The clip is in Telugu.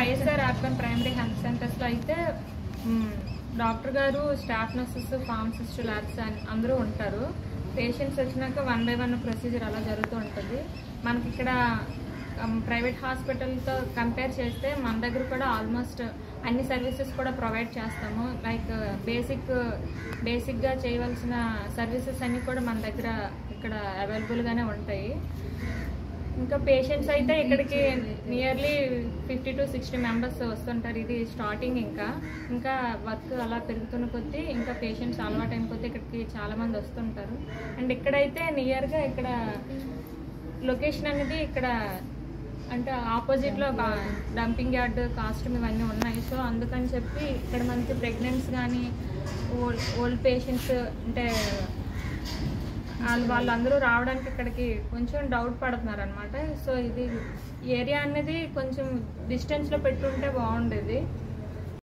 వైఎస్ఆర్ అర్బన్ ప్రైమరీ హెల్త్ సెంటర్స్లో అయితే మ్, డాక్టర్ గారు స్టాఫ్ నర్సెస్ ఫార్మసిస్ట్ ల్యాబ్స్ అందరూ ఉంటారు పేషెంట్స్ వచ్చినాక వన్ బై వన్ ప్రొసీజర్ అలా జరుగుతూ ఉంటుంది మనకి ఇక్కడ ప్రైవేట్ హాస్పిటల్తో కంపేర్ చేస్తే మన దగ్గర కూడా ఆల్మోస్ట్ అన్ని సర్వీసెస్ కూడా ప్రొవైడ్ చేస్తాము లైక్ బేసిక్ బేసిక్గా చేయవలసిన సర్వీసెస్ అన్నీ కూడా మన దగ్గర ఇక్కడ అవైలబుల్గానే ఉంటాయి ఇంకా పేషెంట్స్ అయితే ఇక్కడికి nearly fifty to sixty members వస్తుంటారు ఇది స్టార్టింగ్ ఇంకా ఇంకా వర్క్ అలా పెరుగుతున్న కొద్దీ ఇంకా పేషెంట్స్ అలవాటు అయిన కొద్దీ ఇక్కడికి చాలా మంది వస్తుంటారు అండ్ ఇక్కడైతే నియర్గా ఇక్కడ లొకేషన్ అనేది ఇక్కడ అంటే ఆపోజిట్లో డంపింగ్ యార్డ్ కాస్ట్యూమ్ ఇవన్నీ ఉన్నాయి సో అందుకని చెప్పి ఇక్కడ మనకి ప్రెగ్నెంట్స్ కానీ ఓల్డ్ ఓల్డ్ పేషెంట్స్ అంటే వాళ్ళు వాళ్ళందరూ రావడానికి ఇక్కడికి కొంచెం డౌట్ పడుతున్నారు అనమాట సో ఇది ఏరియా అనేది కొంచెం డిస్టెన్స్లో పెట్టుంటే బాగుండేది